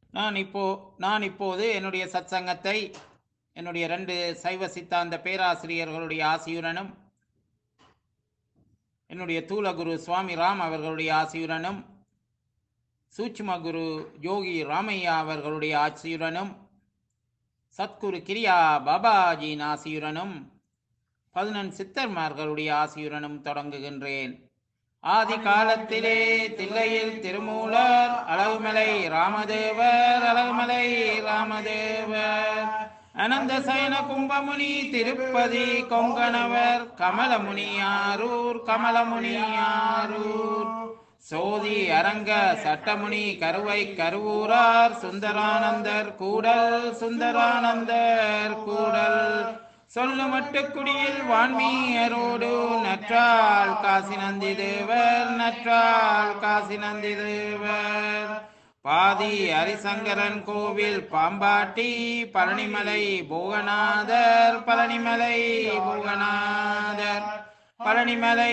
நான் இப்போ நான் இப்போது என்னுடைய சத்சங்கத்தை என்னுடைய ரெண்டு சைவ சித்தாந்த பேராசிரியர்களுடைய ஆசியுடனும் என்னுடைய தூலகுரு சுவாமி ராம் அவர்களுடைய ஆசியுடனும் சூட்சும குரு யோகி ராமையா அவர்களுடைய ஆசியுடனும் சத்குரு கிரியா பாபாஜியின் ஆசியுடனும் பதினெண் சித்தர்மார்களுடைய ஆசியுடனும் தொடங்குகின்றேன் ஆதி காலத்திலே தில்லையில் திருமூலர் அழகுமலை ராமதேவர் அழகுமலை ராமதேவர் அனந்த சயன கும்பமுனி திருப்பதி கொங்கணவர் கமலமுனியாரூர் கமலமுனியாரூர் சோதி அரங்க சட்டமுனி கருவை கருவூரார் சுந்தரானந்தர் கூடல் சுந்தரானந்தர் கூடல் சொல்லு மட்டுக்குடியில் வான்மீயரோடு நற்றால் காசி நந்தி தேவர் நற்றால் காசி நந்தி தேவர் பாதி ஹரிசங்கரன் கோவில் பாம்பாட்டி பழனிமலை போகநாதர் பழனிமலை போகநாதர் பழனிமலை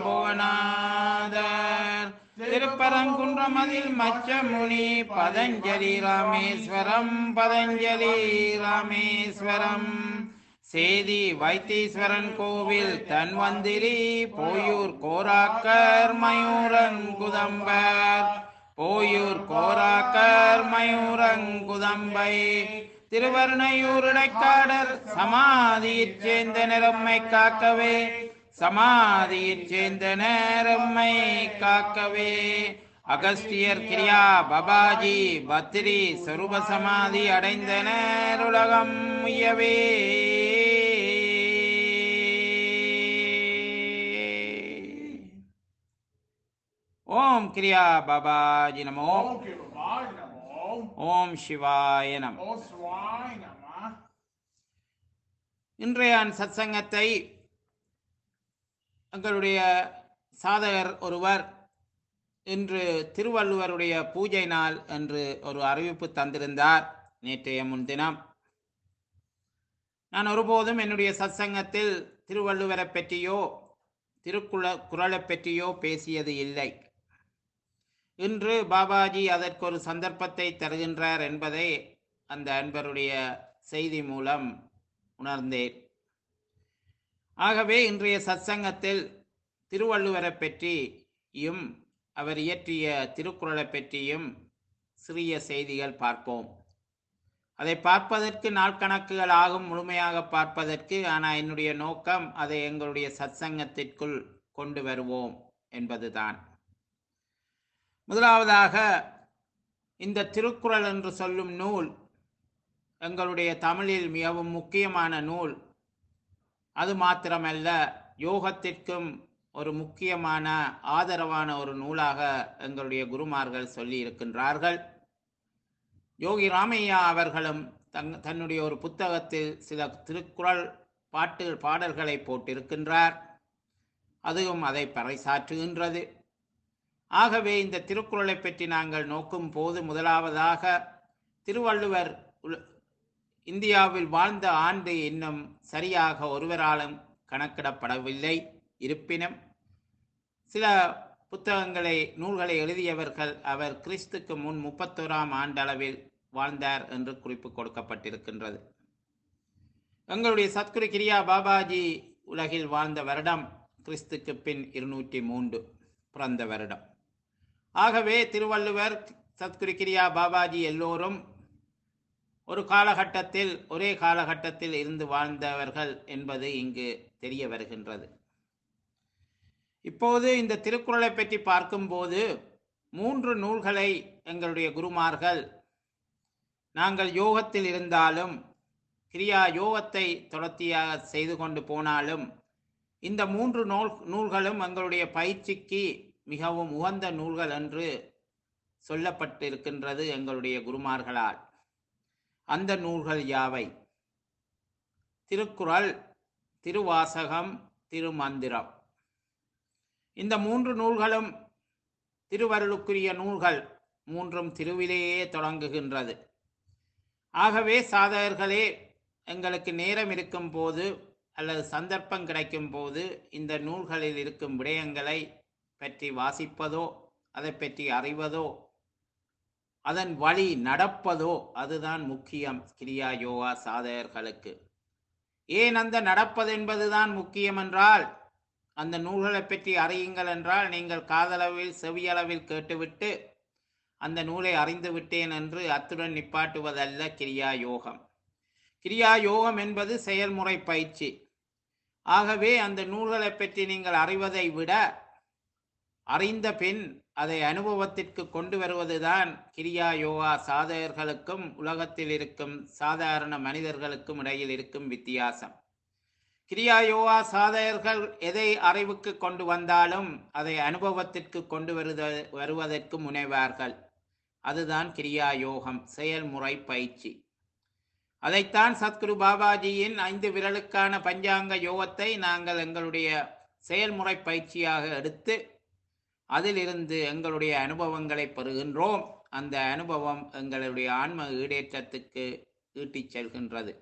போகநாதர் திருப்பரங்குன்றமதில் மச்சமுனி பதஞ்சலி ராமேஸ்வரம் பதஞ்சலி ராமேஸ்வரம் சேதி வைத்தீஸ்வரன் கோவில் தன்வந்திரி போயூர் கோராக்கர் மயூரங்குதம்பர் போயூர் கோராக்கர் மயூரங்குதம்பை திருவருணையூர் இடைக்காடர் சமாதியிற் சேர்ந்த நிறம்மை காக்கவே சமாதியிற் சேர்ந்த நேரம்மை காக்கவே அகஸ்தியர் கிரியா பபாஜி பத்ரி சொரூப சமாதி அடைந்தனர் உலகம் உயவே ஓம் கிரியா பாபாஜி நமோ ஓம் கிருபாய் நமோ ஓம் சிவாய நம ஓம் சிவாய் நம இன்றைய சத்சங்கத்தை எங்களுடைய சாதகர் ஒருவர் இன்று திருவள்ளுவருடைய பூஜை நாள் என்று ஒரு அறிவிப்பு தந்திருந்தார் நேற்றைய முன்தினம் நான் ஒருபோதும் என்னுடைய சத்சங்கத்தில் திருவள்ளுவரை பற்றியோ திருக்குற குறளை பற்றியோ பேசியது இல்லை இன்று பாபாஜி அதற்கு ஒரு சந்தர்ப்பத்தை தருகின்றார் என்பதை அந்த அன்பருடைய செய்தி மூலம் உணர்ந்தேன் ஆகவே இன்றைய சத்சங்கத்தில் திருவள்ளுவரை பற்றியும் அவர் இயற்றிய திருக்குறளை பற்றியும் சிறிய செய்திகள் பார்ப்போம் அதை பார்ப்பதற்கு நாட்கணக்குகள் ஆகும் முழுமையாக பார்ப்பதற்கு ஆனால் என்னுடைய நோக்கம் அதை எங்களுடைய சத்சங்கத்திற்குள் கொண்டு வருவோம் என்பதுதான் முதலாவதாக இந்த திருக்குறள் என்று சொல்லும் நூல் எங்களுடைய தமிழில் மிகவும் முக்கியமான நூல் அது மாத்திரமல்ல யோகத்திற்கும் ஒரு முக்கியமான ஆதரவான ஒரு நூலாக எங்களுடைய குருமார்கள் சொல்லி இருக்கின்றார்கள் யோகி ராமையா அவர்களும் தங் தன்னுடைய ஒரு புத்தகத்தில் சில திருக்குறள் பாட்டு பாடல்களை போட்டிருக்கின்றார் அதுவும் அதை பறைசாற்றுகின்றது ஆகவே இந்த திருக்குறளை பற்றி நாங்கள் நோக்கும் போது முதலாவதாக திருவள்ளுவர் உல- இந்தியாவில் வாழ்ந்த ஆண்டு இன்னும் சரியாக ஒருவராலும் கணக்கிடப்படவில்லை இருப்பினும் சில புத்தகங்களை நூல்களை எழுதியவர்கள் அவர் கிறிஸ்துக்கு முன் முப்பத்தோராம் ஆண்டளவில் வாழ்ந்தார் என்று குறிப்பு கொடுக்கப்பட்டிருக்கின்றது எங்களுடைய சத்குரு கிரியா பாபாஜி உலகில் வாழ்ந்த வருடம் கிறிஸ்துக்கு பின் இருநூற்றி மூன்று பிறந்த வருடம் ஆகவே திருவள்ளுவர் சத்குரு கிரியா பாபாஜி எல்லோரும் ஒரு காலகட்டத்தில் ஒரே காலகட்டத்தில் இருந்து வாழ்ந்தவர்கள் என்பது இங்கு தெரிய வருகின்றது இப்போது இந்த திருக்குறளை பற்றி பார்க்கும்போது மூன்று நூல்களை எங்களுடைய குருமார்கள் நாங்கள் யோகத்தில் இருந்தாலும் கிரியா யோகத்தை தொடர்ச்சியாக செய்து கொண்டு போனாலும் இந்த மூன்று நூல் நூல்களும் எங்களுடைய பயிற்சிக்கு மிகவும் உகந்த நூல்கள் என்று சொல்லப்பட்டிருக்கின்றது எங்களுடைய குருமார்களால் அந்த நூல்கள் யாவை திருக்குறள் திருவாசகம் திருமந்திரம் இந்த மூன்று நூல்களும் திருவருளுக்குரிய நூல்கள் மூன்றும் திருவிலேயே தொடங்குகின்றது ஆகவே சாதகர்களே எங்களுக்கு நேரம் இருக்கும் போது அல்லது சந்தர்ப்பம் கிடைக்கும் போது இந்த நூல்களில் இருக்கும் விடயங்களை பற்றி வாசிப்பதோ அதை பற்றி அறிவதோ அதன் வழி நடப்பதோ அதுதான் முக்கியம் கிரியா யோகா சாதகர்களுக்கு ஏன் அந்த நடப்பது என்பதுதான் முக்கியம் என்றால் அந்த நூல்களை பற்றி அறியுங்கள் என்றால் நீங்கள் காதளவில் செவியளவில் கேட்டுவிட்டு அந்த நூலை அறிந்து விட்டேன் என்று அத்துடன் நிப்பாட்டுவதல்ல கிரியா யோகம் கிரியா யோகம் என்பது செயல்முறை பயிற்சி ஆகவே அந்த நூல்களை பற்றி நீங்கள் அறிவதை விட அறிந்த பின் அதை அனுபவத்திற்கு கொண்டு வருவதுதான் கிரியா யோகா சாதகர்களுக்கும் உலகத்தில் இருக்கும் சாதாரண மனிதர்களுக்கும் இடையில் இருக்கும் வித்தியாசம் கிரியா யோகா சாதகர்கள் எதை அறிவுக்கு கொண்டு வந்தாலும் அதை அனுபவத்திற்கு கொண்டு வருத வருவதற்கு முனைவார்கள் அதுதான் கிரியா யோகம் செயல்முறை பயிற்சி அதைத்தான் சத்குரு பாபாஜியின் ஐந்து விரலுக்கான பஞ்சாங்க யோகத்தை நாங்கள் எங்களுடைய செயல்முறை பயிற்சியாக எடுத்து அதிலிருந்து எங்களுடைய அனுபவங்களை பெறுகின்றோம் அந்த அனுபவம் எங்களுடைய ஆன்ம ஈடேற்றத்துக்கு ஈட்டிச் செல்கின்றது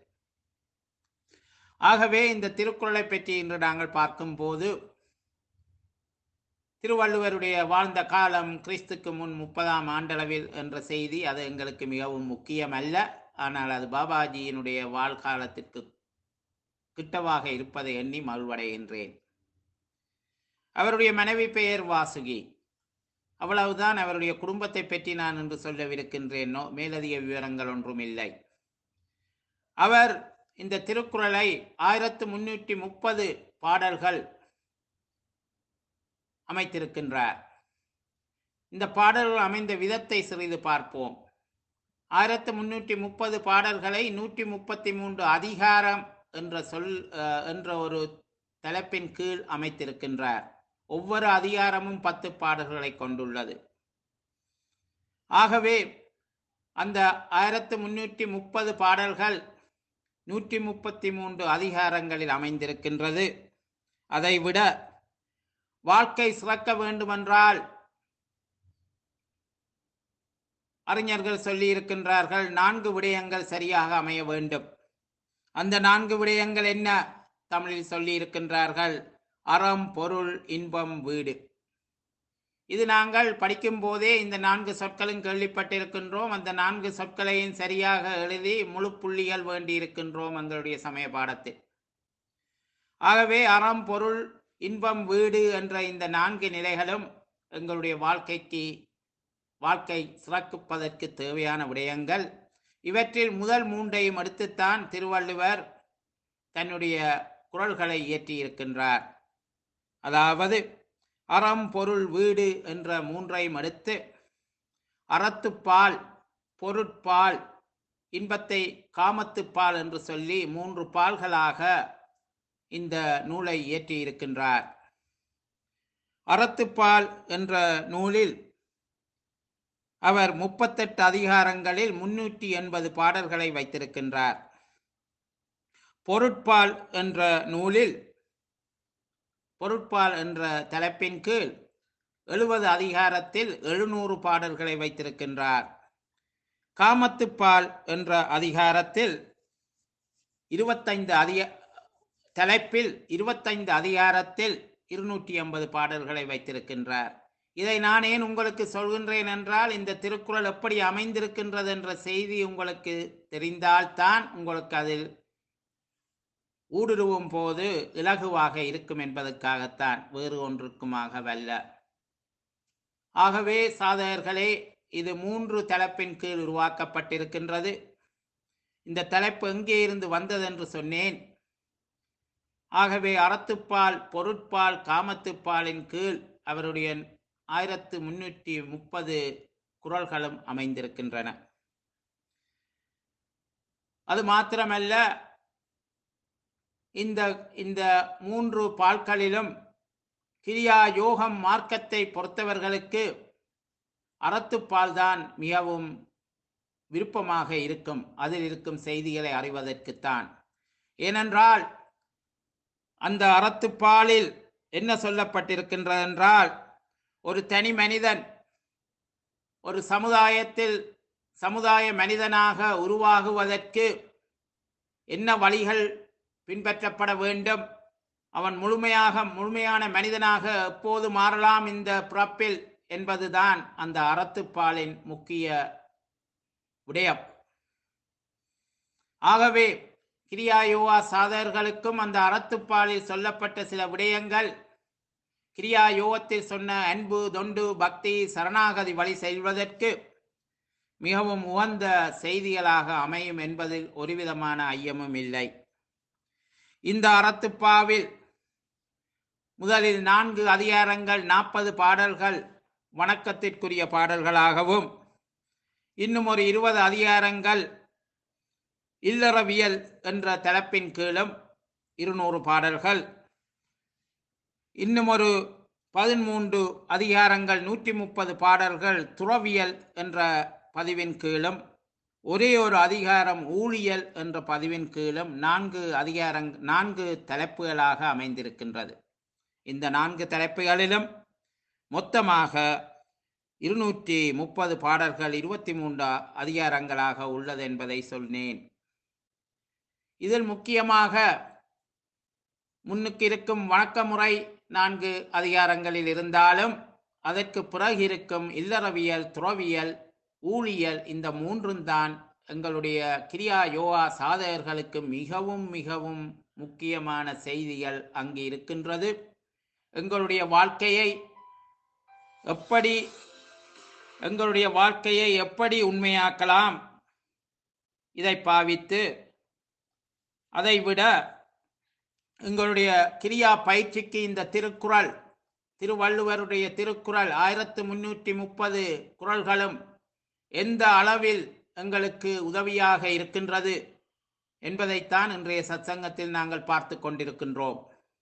ஆகவே இந்த திருக்குறளை பற்றி இன்று நாங்கள் பார்க்கும்போது திருவள்ளுவருடைய வாழ்ந்த காலம் கிறிஸ்துக்கு முன் முப்பதாம் ஆண்டளவில் என்ற செய்தி அது எங்களுக்கு மிகவும் முக்கியமல்ல ஆனால் அது பாபாஜியினுடைய வாழ்காலத்திற்கு கிட்டவாக இருப்பதை எண்ணி மகிழ்வடைகின்றேன் அவருடைய மனைவி பெயர் வாசுகி அவ்வளவுதான் அவருடைய குடும்பத்தை பற்றி நான் இன்று சொல்லவிருக்கின்றேன் நோ- மேலதிக விவரங்கள் ஒன்றும் இல்லை அவர் இந்த திருக்குறளை ஆயிரத்து முன்னூற்றி முப்பது பாடல்கள் அமைத்திருக்கின்றார் இந்த பாடல்கள் அமைந்த விதத்தை சிறிது பார்ப்போம் ஆயிரத்து முன்னூற்றி முப்பது பாடல்களை நூற்றி முப்பத்தி மூன்று அதிகாரம் என்ற சொல் அஹ், என்ற ஒரு தலைப்பின் கீழ் அமைத்திருக்கின்றார் ஒவ்வொரு அதிகாரமும் பத்து பாடல்களை கொண்டுள்ளது ஆகவே அந்த ஆயிரத்து முன்னூற்றி முப்பது பாடல்கள் நூற்றி முப்பத்தி மூன்று அதிகாரங்களில் அமைந்திருக்கின்றது அதைவிட வாழ்க்கை சிறக்க வேண்டுமென்றால் அறிஞர்கள் சொல்லி இருக்கின்றார்கள் நான்கு விடயங்கள் சரியாக அமைய வேண்டும் அந்த நான்கு விடயங்கள் என்ன தமிழில் சொல்லி இருக்கின்றார்கள் அறம் பொருள் இன்பம் வீடு இது நாங்கள் படிக்கும் போதே இந்த நான்கு சொற்களும் கேள்விப்பட்டிருக்கின்றோம் அந்த நான்கு சொற்களையும் சரியாக எழுதி முழு புள்ளிகள் வேண்டி இருக்கின்றோம் எங்களுடைய சமய பாடத்தில் ஆகவே அறம் பொருள் இன்பம் வீடு என்ற இந்த நான்கு நிலைகளும் எங்களுடைய வாழ்க்கைக்கு வாழ்க்கை சிறக்குப்பதற்கு தேவையான விடயங்கள் இவற்றில் முதல் மூன்றையும் எடுத்துத்தான் திருவள்ளுவர் தன்னுடைய குறள்களை இயற்றியிருக்கின்றார் அதாவது அறம் பொருள் வீடு என்ற மூன்றையும் எடுத்து அறத்துப்பால் பொருட்பால் இன்பத்தை காமத்துப்பால் என்று சொல்லி மூன்று பால்களாக இந்த நூலை இயற்றியிருக்கின்றார் அறத்துப்பால் என்ற நூலில் அவர் முப்பத்தெட்டு அதிகாரங்களில் முன்னூற்றி எண்பது பாடல்களை வைத்திருக்கின்றார் பொருட்பால் என்ற நூலில் பொருட்பால் என்ற தலைப்பின் கீழ் எழுபது அதிகாரத்தில் எழுநூறு பாடல்களை வைத்திருக்கின்றார் காமத்துப்பால் என்ற அதிகாரத்தில் இருபத்தைந்து அதிக தலைப்பில் இருபத்தைந்து அதிகாரத்தில் இருநூற்றி ஐம்பது பாடல்களை வைத்திருக்கின்றார் இதை நான் ஏன் உங்களுக்கு சொல்கின்றேன் என்றால் இந்த திருக்குறள் எப்படி அமைந்திருக்கின்றது என்ற செய்தி உங்களுக்கு தெரிந்தால்தான் உங்களுக்கு அதில் ஊடுருவும் போது இலகுவாக இருக்கும் என்பதற்காகத்தான் வேறு ஒன்றுக்குமாக வல்ல ஆகவே சாதகர்களே இது மூன்று தலைப்பின் கீழ் உருவாக்கப்பட்டிருக்கின்றது இந்த தலைப்பு எங்கே இருந்து வந்தது என்று சொன்னேன் ஆகவே அறத்துப்பால் பொருட்பால் காமத்துப்பாலின் கீழ் அவருடைய ஆயிரத்து முன்னூற்றி முப்பது குறள்களும் அமைந்திருக்கின்றன அது மாத்திரமல்ல இந்த இந்த மூன்று பால்களிலும் கிரியா யோகம் மார்க்கத்தை பொறுத்தவர்களுக்கு அறத்துப்பால் தான் மிகவும் விருப்பமாக இருக்கும் அதில் இருக்கும் செய்திகளை அறிவதற்குத்தான் ஏனென்றால் அந்த அறத்துப்பாலில் என்ன சொல்லப்பட்டிருக்கின்றது என்றால் ஒரு தனி மனிதன் ஒரு சமுதாயத்தில் சமுதாய மனிதனாக உருவாகுவதற்கு என்ன வழிகள் பின்பற்றப்பட வேண்டும் அவன் முழுமையாக முழுமையான மனிதனாக எப்போது மாறலாம் இந்த பிறப்பில் என்பதுதான் அந்த அறத்துப்பாலின் முக்கிய விடயம் ஆகவே கிரியா யோகா சாதகர்களுக்கும் அந்த அறத்துப்பாலில் சொல்லப்பட்ட சில விடயங்கள் கிரியா யோகத்தில் சொன்ன அன்பு தொண்டு பக்தி சரணாகதி வழி செல்வதற்கு மிகவும் உகந்த செய்திகளாக அமையும் என்பதில் ஒருவிதமான ஐயமும் இல்லை இந்த அறத்துப்பாவில் முதலில் நான்கு அதிகாரங்கள் நாற்பது பாடல்கள் வணக்கத்திற்குரிய பாடல்களாகவும் இன்னும் ஒரு இருபது அதிகாரங்கள் இல்லறவியல் என்ற தலைப்பின் கீழும் இருநூறு பாடல்கள் இன்னும் ஒரு பதிமூன்று அதிகாரங்கள் நூற்றி முப்பது பாடல்கள் துறவியல் என்ற பதிவின் கீழும் ஒரே ஒரு அதிகாரம் ஊழியல் என்ற பதிவின் கீழும் நான்கு அதிகாரங் நான்கு தலைப்புகளாக அமைந்திருக்கின்றது இந்த நான்கு தலைப்புகளிலும் மொத்தமாக இருநூற்றி முப்பது பாடல்கள் இருபத்தி மூன்று அதிகாரங்களாக உள்ளது என்பதை சொன்னேன் இதில் முக்கியமாக முன்னுக்கு இருக்கும் வணக்க முறை நான்கு அதிகாரங்களில் இருந்தாலும் அதற்கு பிறகு இருக்கும் இல்லறவியல் துறவியல் ஊழியல் இந்த மூன்றும் தான் எங்களுடைய கிரியா யோகா சாதகர்களுக்கு மிகவும் மிகவும் முக்கியமான செய்திகள் அங்கு இருக்கின்றது எங்களுடைய வாழ்க்கையை எப்படி எங்களுடைய வாழ்க்கையை எப்படி உண்மையாக்கலாம் இதை பாவித்து அதைவிட எங்களுடைய கிரியா பயிற்சிக்கு இந்த திருக்குறள் திருவள்ளுவருடைய திருக்குறள் ஆயிரத்து முன்னூற்றி முப்பது குறள்களும் எந்த அளவில் எங்களுக்கு உதவியாக இருக்கின்றது என்பதைத்தான் இன்றைய சத்சங்கத்தில் நாங்கள் பார்த்து கொண்டிருக்கின்றோம்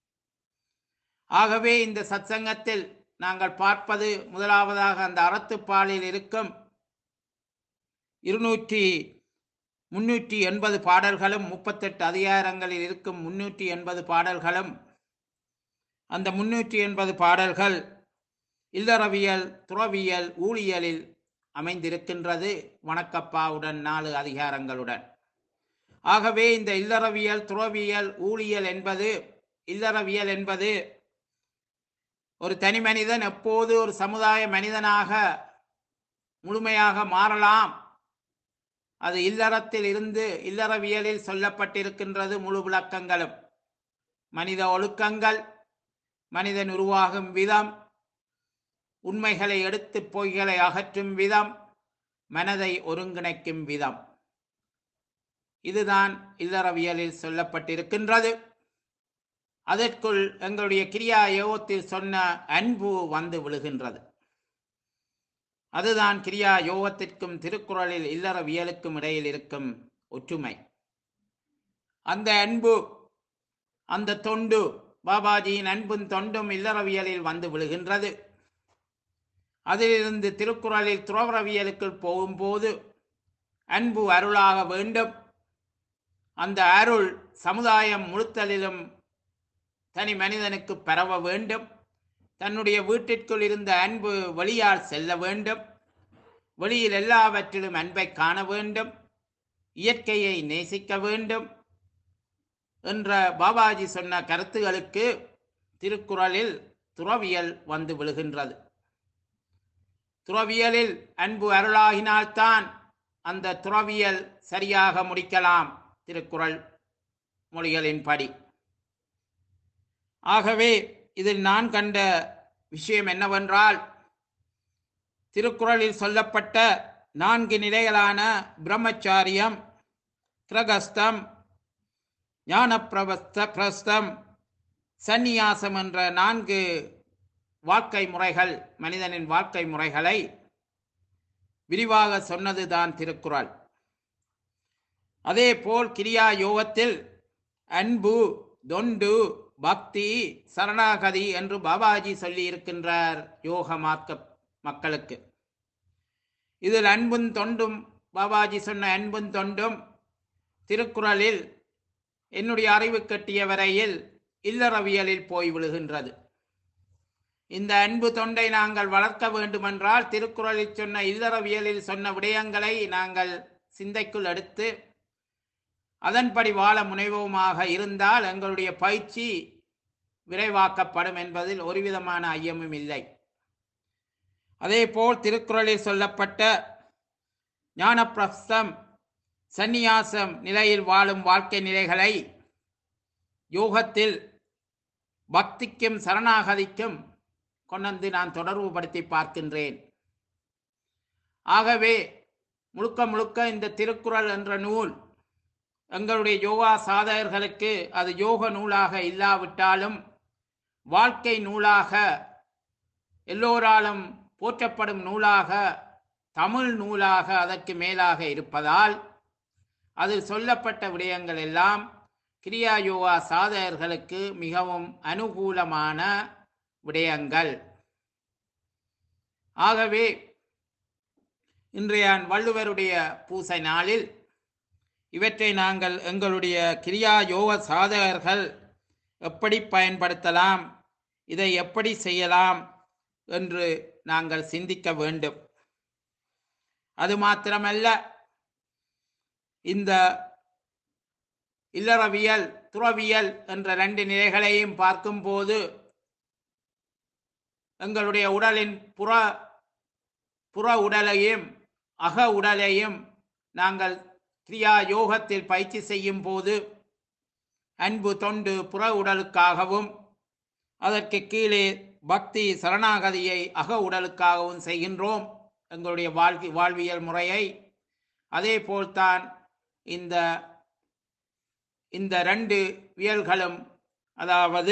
ஆகவே இந்த சத்சங்கத்தில் நாங்கள் பார்ப்பது முதலாவதாக அந்த அறத்துப்பாலில் இருக்கும் இருநூற்றி முன்னூற்றி எண்பது பாடல்களும் முப்பத்தெட்டு அதிகாரங்களில் இருக்கும் முன்னூற்றி எண்பது பாடல்களும் அந்த முன்னூற்றி எண்பது பாடல்கள் இல்லறவியல் துறவியல் ஊழியலில் அமைந்திருக்கின்றது வணக்கப்பாவுடன் நாலு அதிகாரங்களுடன் ஆகவே இந்த இல்லறவியல் துறவியல் ஊழியல் என்பது இல்லறவியல் என்பது ஒரு தனி மனிதன் எப்போது ஒரு சமுதாய மனிதனாக முழுமையாக மாறலாம் அது இல்லறத்தில் இருந்து இல்லறவியலில் சொல்லப்பட்டிருக்கின்றது முழு விளக்கங்களும் மனித ஒழுக்கங்கள் மனிதன் உருவாகும் விதம் உண்மைகளை எடுத்து பொய்களை அகற்றும் விதம் மனதை ஒருங்கிணைக்கும் விதம் இதுதான் இல்லறவியலில் சொல்லப்பட்டிருக்கின்றது அதற்குள் எங்களுடைய கிரியா யோகத்தில் சொன்ன அன்பு வந்து விழுகின்றது அதுதான் கிரியா யோகத்திற்கும் திருக்குறளில் இல்லறவியலுக்கும் இடையில் இருக்கும் ஒற்றுமை அந்த அன்பு அந்த தொண்டு பாபாஜியின் அன்பும் தொண்டும் இல்லறவியலில் வந்து விழுகின்றது அதிலிருந்து திருக்குறளில் துறவரவியலுக்குள் போகும்போது அன்பு அருளாக வேண்டும் அந்த அருள் சமுதாயம் முழுத்தலிலும் தனி மனிதனுக்கு பரவ வேண்டும் தன்னுடைய வீட்டிற்குள் இருந்த அன்பு வெளியால் செல்ல வேண்டும் வெளியில் எல்லாவற்றிலும் அன்பை காண வேண்டும் இயற்கையை நேசிக்க வேண்டும் என்ற பாபாஜி சொன்ன கருத்துகளுக்கு திருக்குறளில் துறவியல் வந்து விழுகின்றது துறவியலில் அன்பு அருளாகினால்தான் அந்த துறவியல் சரியாக முடிக்கலாம் திருக்குறள் மொழிகளின்படி ஆகவே இதில் நான் கண்ட விஷயம் என்னவென்றால் திருக்குறளில் சொல்லப்பட்ட நான்கு நிலைகளான பிரம்மச்சாரியம் கிரகஸ்தம் ஞான பிரபஸ்த பிரஸ்தம் சந்நியாசம் என்ற நான்கு வாழ்க்கை முறைகள் மனிதனின் வாழ்க்கை முறைகளை விரிவாக சொன்னதுதான் திருக்குறள் அதே போல் கிரியா யோகத்தில் அன்பு தொண்டு பக்தி சரணாகதி என்று பாபாஜி சொல்லி இருக்கின்றார் யோக மார்க்க மக்களுக்கு இதில் அன்பும் தொண்டும் பாபாஜி சொன்ன அன்பும் தொண்டும் திருக்குறளில் என்னுடைய அறிவு கட்டிய வரையில் இல்லறவியலில் போய் விழுகின்றது இந்த அன்பு தொண்டை நாங்கள் வளர்க்க வேண்டுமென்றால் திருக்குறளில் சொன்ன இல்லறவியலில் சொன்ன விடயங்களை நாங்கள் சிந்தைக்குள் எடுத்து அதன்படி வாழ முனைவோமாக இருந்தால் எங்களுடைய பயிற்சி விரைவாக்கப்படும் என்பதில் ஒருவிதமான ஐயமும் இல்லை அதேபோல் திருக்குறளில் சொல்லப்பட்ட ஞானப்பிரஸ்தம் சந்நியாசம் நிலையில் வாழும் வாழ்க்கை நிலைகளை யோகத்தில் பக்திக்கும் சரணாகதிக்கும் கொண்டு நான் தொடர்புபடுத்தி பார்க்கின்றேன் ஆகவே முழுக்க முழுக்க இந்த திருக்குறள் என்ற நூல் எங்களுடைய யோகா சாதகர்களுக்கு அது யோக நூலாக இல்லாவிட்டாலும் வாழ்க்கை நூலாக எல்லோராலும் போற்றப்படும் நூலாக தமிழ் நூலாக அதற்கு மேலாக இருப்பதால் அதில் சொல்லப்பட்ட விடயங்கள் எல்லாம் கிரியா யோகா சாதகர்களுக்கு மிகவும் அனுகூலமான விடயங்கள் ஆகவே இன்றைய வள்ளுவருடைய பூசை நாளில் இவற்றை நாங்கள் எங்களுடைய கிரியா யோக சாதகர்கள் எப்படி பயன்படுத்தலாம் இதை எப்படி செய்யலாம் என்று நாங்கள் சிந்திக்க வேண்டும் அது மாத்திரமல்ல இந்த இல்லறவியல் துறவியல் என்ற ரெண்டு நிலைகளையும் பார்க்கும்போது எங்களுடைய உடலின் புற புற உடலையும் அக உடலையும் நாங்கள் கிரியா யோகத்தில் பயிற்சி செய்யும் போது அன்பு தொண்டு புற உடலுக்காகவும் அதற்கு கீழே பக்தி சரணாகதியை அக உடலுக்காகவும் செய்கின்றோம் எங்களுடைய வாழ்க்கை வாழ்வியல் முறையை அதே போல்தான் இந்த இந்த ரெண்டு வியல்களும் அதாவது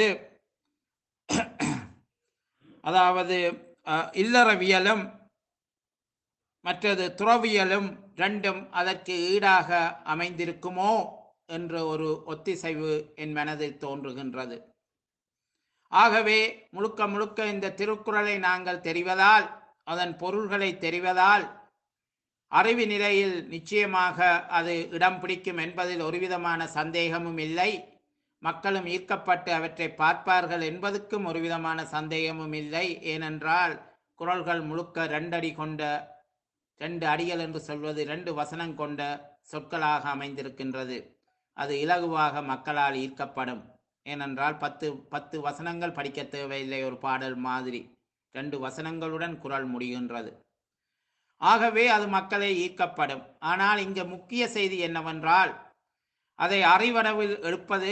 அதாவது அஹ், இல்லறவியலும் மற்றது துறவியலும் ரெண்டும் அதற்கு ஈடாக அமைந்திருக்குமோ என்ற ஒரு ஒத்திசைவு என் மனதில் தோன்றுகின்றது ஆகவே முழுக்க முழுக்க இந்த திருக்குறளை நாங்கள் தெரிவதால் அதன் பொருள்களை தெரிவதால் அறிவு நிலையில் நிச்சயமாக அது இடம் பிடிக்கும் என்பதில் ஒருவிதமான சந்தேகமும் இல்லை மக்களும் ஈர்க்கப்பட்டு அவற்றை பார்ப்பார்கள் என்பதற்கும் ஒருவிதமான சந்தேகமும் இல்லை ஏனென்றால் குறள்கள் முழுக்க ரெண்டடி கொண்ட ரெண்டு அடிகள் என்று சொல்வது ரெண்டு வசனம் கொண்ட சொற்களாக அமைந்திருக்கின்றது அது இலகுவாக மக்களால் ஈர்க்கப்படும் ஏனென்றால் பத்து பத்து வசனங்கள் படிக்க தேவையில்லை ஒரு பாடல் மாதிரி ரெண்டு வசனங்களுடன் குறள் முடிகின்றது ஆகவே அது மக்களை ஈர்க்கப்படும் ஆனால் இங்க முக்கிய செய்தி என்னவென்றால் அதை அறிவடவில் எடுப்பது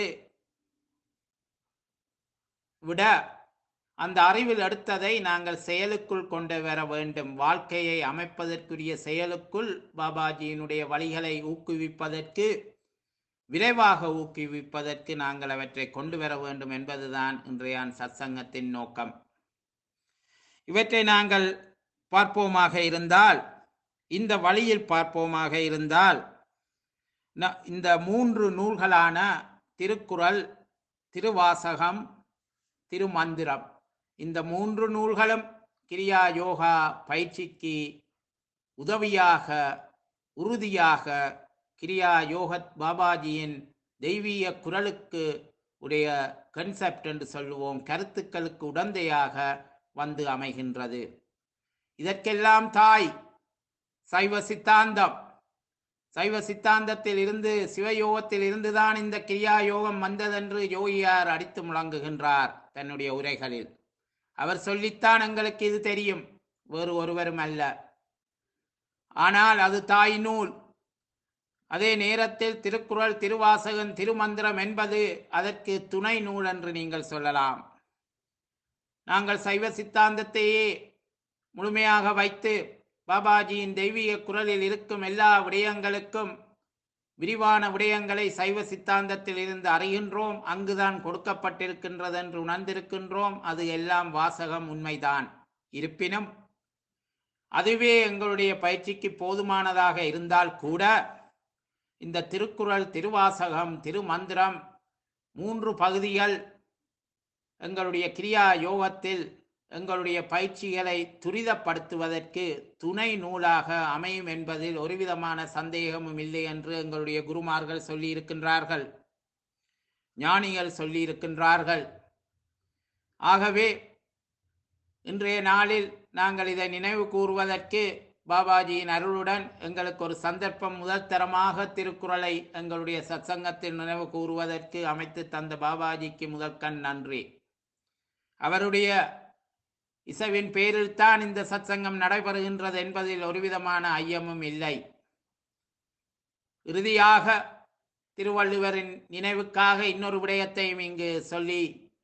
விட அந்த அறிவில் எடுத்ததை நாங்கள் செயலுக்குள் கொண்டு வர வேண்டும் வாழ்க்கையை அமைப்பதற்குரிய செயலுக்குள் பாபாஜியினுடைய வழிகளை ஊக்குவிப்பதற்கு விரைவாக ஊக்குவிப்பதற்கு நாங்கள் அவற்றை கொண்டு வர வேண்டும் என்பதுதான் இன்றைய சத்சங்கத்தின் நோக்கம் இவற்றை நாங்கள் பார்ப்போமாக இருந்தால் இந்த வழியில் பார்ப்போமாக இருந்தால் ந- இந்த மூன்று நூல்களான திருக்குறள் திருவாசகம் திருமந்திரம் இந்த மூன்று நூல்களும் கிரியா யோகா பயிற்சிக்கு உதவியாக உறுதியாக கிரியா யோகத் பாபாஜியின் தெய்வீக குரலுக்கு உடைய கன்செப்ட் என்று சொல்லுவோம் கருத்துக்களுக்கு உடந்தையாக வந்து அமைகின்றது இதற்கெல்லாம் தாய் சைவ சித்தாந்தம் சைவ சித்தாந்தத்தில் இருந்து சிவயோகத்தில் இருந்துதான் இந்த கிரியா யோகம் வந்ததென்று யோகியார் அடித்து முழங்குகின்றார் தன்னுடைய உரைகளில் அவர் சொல்லித்தான் எங்களுக்கு இது தெரியும் வேறு ஒருவரும் அல்ல ஆனால் அது தாய் நூல் அதே நேரத்தில் திருக்குறள் திருவாசகன் திருமந்திரம் என்பது அதற்கு துணை நூல் என்று நீங்கள் சொல்லலாம் நாங்கள் சைவ சித்தாந்தத்தையே முழுமையாக வைத்து பாபாஜியின் தெய்வீக குரலில் இருக்கும் எல்லா விடயங்களுக்கும் விரிவான விடயங்களை சைவ சித்தாந்தத்தில் இருந்து அறிகின்றோம் அங்குதான் கொடுக்கப்பட்டிருக்கின்றது என்று உணர்ந்திருக்கின்றோம் அது எல்லாம் வாசகம் உண்மைதான் இருப்பினும் அதுவே எங்களுடைய பயிற்சிக்கு போதுமானதாக இருந்தால் கூட இந்த திருக்குறள் திருவாசகம் திருமந்திரம் மூன்று பகுதிகள் எங்களுடைய கிரியா யோகத்தில் எங்களுடைய பயிற்சிகளை துரிதப்படுத்துவதற்கு துணை நூலாக அமையும் என்பதில் ஒருவிதமான சந்தேகமும் இல்லை என்று எங்களுடைய குருமார்கள் சொல்லியிருக்கின்றார்கள் ஞானிகள் சொல்லியிருக்கின்றார்கள் ஆகவே இன்றைய நாளில் நாங்கள் இதை நினைவு கூறுவதற்கு பாபாஜியின் அருளுடன் எங்களுக்கு ஒரு சந்தர்ப்பம் முதல் தரமாக திருக்குறளை எங்களுடைய சத்சங்கத்தில் நினைவு கூறுவதற்கு அமைத்து தந்த பாபாஜிக்கு முதற்கண் நன்றி அவருடைய இசைவின் பேரில் தான் இந்த சத்சங்கம் நடைபெறுகின்றது என்பதில் ஒருவிதமான ஐயமும் இல்லை இறுதியாக திருவள்ளுவரின் நினைவுக்காக இன்னொரு விடயத்தையும் இங்கு சொல்லி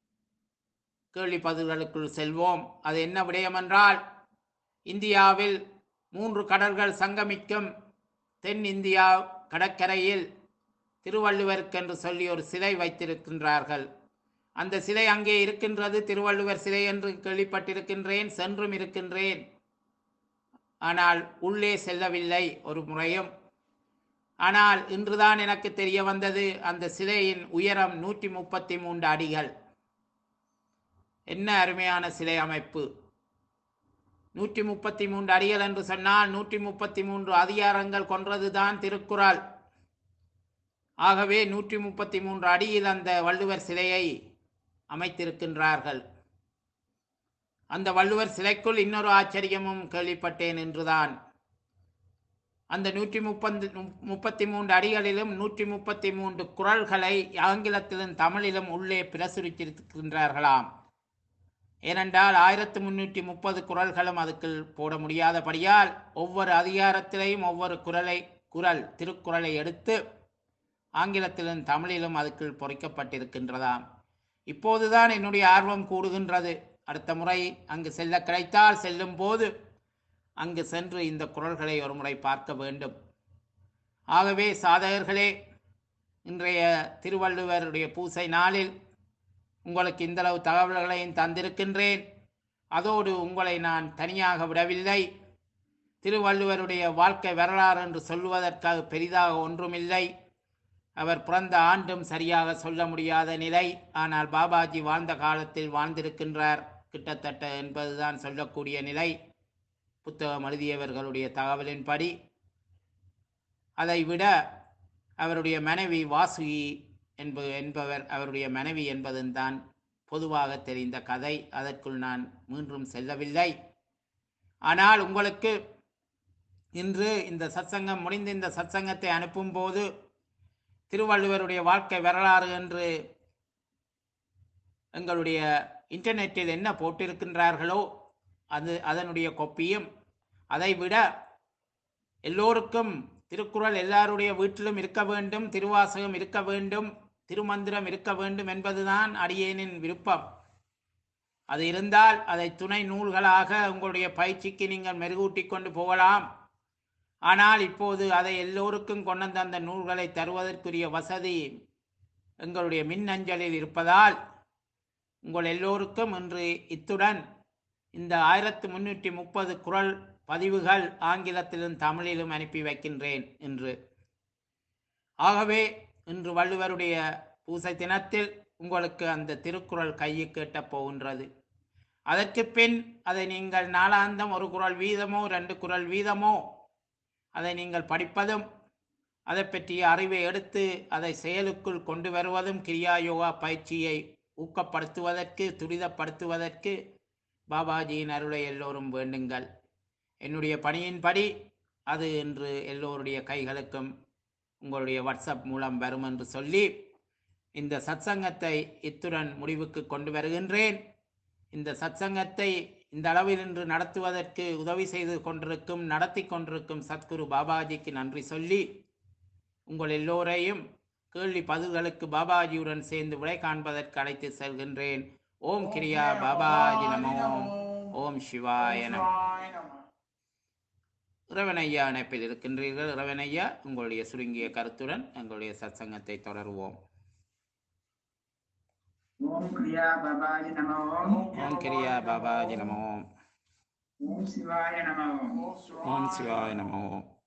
கேள்வி பதில்களுக்குள் செல்வோம் அது என்ன விடயம் என்றால் இந்தியாவில் மூன்று கடல்கள் சங்கமிக்கும் தென் இந்தியா கடற்கரையில் திருவள்ளுவருக்கென்று சொல்லி ஒரு சிலை வைத்திருக்கின்றார்கள் அந்த சிலை அங்கே இருக்கின்றது திருவள்ளுவர் சிலை என்று கேள்விப்பட்டிருக்கின்றேன் சென்றும் இருக்கின்றேன் ஆனால் உள்ளே செல்லவில்லை ஒரு முறையும் ஆனால் இன்றுதான் எனக்கு தெரிய வந்தது அந்த சிலையின் உயரம் நூற்றி முப்பத்தி மூன்று அடிகள் என்ன அருமையான சிலை அமைப்பு நூற்றி முப்பத்தி மூன்று அடிகள் என்று சொன்னால் நூற்றி முப்பத்தி மூன்று அதிகாரங்கள் கொன்றதுதான் திருக்குறள் ஆகவே நூற்றி முப்பத்தி மூன்று அடியில் அந்த வள்ளுவர் சிலையை அமைத்திருக்கின்றார்கள் அந்த வள்ளுவர் சிலைக்குள் இன்னொரு ஆச்சரியமும் கேள்விப்பட்டேன் என்றுதான் அந்த நூற்றி முப்பது முப்பத்தி மூன்று அடிகளிலும் நூற்றி முப்பத்தி மூன்று குரல்களை ஆங்கிலத்திலும் தமிழிலும் உள்ளே பிரசுரித்திருக்கின்றார்களாம் ஏனென்றால் ஆயிரத்து முன்னூற்றி முப்பது குரல்களும் அதுக்குள் போட முடியாதபடியால் ஒவ்வொரு அதிகாரத்திலையும் ஒவ்வொரு குரலை குரல் திருக்குறளை எடுத்து ஆங்கிலத்திலும் தமிழிலும் அதுக்குள் பொறிக்கப்பட்டிருக்கின்றதாம் இப்போதுதான் என்னுடைய ஆர்வம் கூடுகின்றது அடுத்த முறை அங்கு செல்ல கிடைத்தால் செல்லும் போது அங்கு சென்று இந்த குரல்களை ஒரு முறை பார்க்க வேண்டும் ஆகவே சாதகர்களே இன்றைய திருவள்ளுவருடைய பூசை நாளில் உங்களுக்கு இந்தளவு தகவல்களையும் தந்திருக்கின்றேன் அதோடு உங்களை நான் தனியாக விடவில்லை திருவள்ளுவருடைய வாழ்க்கை வரலாறு என்று சொல்லுவதற்காக பெரிதாக ஒன்றுமில்லை அவர் பிறந்த ஆண்டும் சரியாக சொல்ல முடியாத நிலை ஆனால் பாபாஜி வாழ்ந்த காலத்தில் வாழ்ந்திருக்கின்றார் கிட்டத்தட்ட என்பதுதான் சொல்லக்கூடிய நிலை புத்தகம் எழுதியவர்களுடைய தகவலின்படி அதை விட அவருடைய மனைவி வாசுகி என்ப என்பவர் அவருடைய மனைவி என்பதுதான் பொதுவாக தெரிந்த கதை அதற்குள் நான் மீண்டும் செல்லவில்லை ஆனால் உங்களுக்கு இன்று இந்த சத்சங்கம் முடிந்த இந்த சத்சங்கத்தை அனுப்பும்போது திருவள்ளுவருடைய வாழ்க்கை வரலாறு என்று எங்களுடைய இன்டர்நெட்டில் என்ன போட்டிருக்கின்றார்களோ அது அதனுடைய கொப்பியும் அதை விட எல்லோருக்கும் திருக்குறள் எல்லாருடைய வீட்டிலும் இருக்க வேண்டும் திருவாசகம் இருக்க வேண்டும் திருமந்திரம் இருக்க வேண்டும் என்பதுதான் அடியேனின் விருப்பம் அது இருந்தால் அதை துணை நூல்களாக உங்களுடைய பயிற்சிக்கு நீங்கள் மெருகூட்டி கொண்டு போகலாம் ஆனால் இப்போது அதை எல்லோருக்கும் கொண்டு வந்த அந்த நூல்களை தருவதற்குரிய வசதி எங்களுடைய மின்னஞ்சலில் இருப்பதால் உங்கள் எல்லோருக்கும் இன்று இத்துடன் இந்த ஆயிரத்து முன்னூற்றி முப்பது குரல் பதிவுகள் ஆங்கிலத்திலும் தமிழிலும் அனுப்பி வைக்கின்றேன் என்று ஆகவே இன்று வள்ளுவருடைய பூசை தினத்தில் உங்களுக்கு அந்த திருக்குறள் கையுக்கு எட்டப் போகின்றது அதற்கு பின் அதை நீங்கள் நாளாந்தம் ஒரு குரல் வீதமோ ரெண்டு குரல் வீதமோ அதை நீங்கள் படிப்பதும் அதை பற்றிய அறிவை எடுத்து அதை செயலுக்குள் கொண்டு வருவதும் கிரியா யோகா பயிற்சியை ஊக்கப்படுத்துவதற்கு துரிதப்படுத்துவதற்கு பாபாஜியின் அருளை எல்லோரும் வேண்டுங்கள் என்னுடைய பணியின்படி அது இன்று எல்லோருடைய கைகளுக்கும் உங்களுடைய வாட்ஸ்அப் மூலம் வரும் என்று சொல்லி இந்த சத்சங்கத்தை இத்துடன் முடிவுக்கு கொண்டு வருகின்றேன் இந்த சத்சங்கத்தை இந்த அளவில் இன்று நடத்துவதற்கு உதவி செய்து கொண்டிருக்கும் நடத்தி கொண்டிருக்கும் சத்குரு பாபாஜிக்கு நன்றி சொல்லி உங்கள் எல்லோரையும் கேள்வி பதில்களுக்கு பாபாஜியுடன் சேர்ந்து விடை காண்பதற்கு அழைத்து செல்கின்றேன் ஓம் கிரியா பாபாஜி நமோ ஓம் சிவாய நம இறைவனையா இணைப்பில் இருக்கின்றீர்கள் இறைவனையா உங்களுடைய சுருங்கிய கருத்துடன் எங்களுடைய சத்சங்கத்தை தொடருவோம் ஓம் கிரியா பாபாஜி நம ஓம் கிரியா பாபாஜி நமோ ஓம் சிவாய நம ஓம் சிவாய நமோ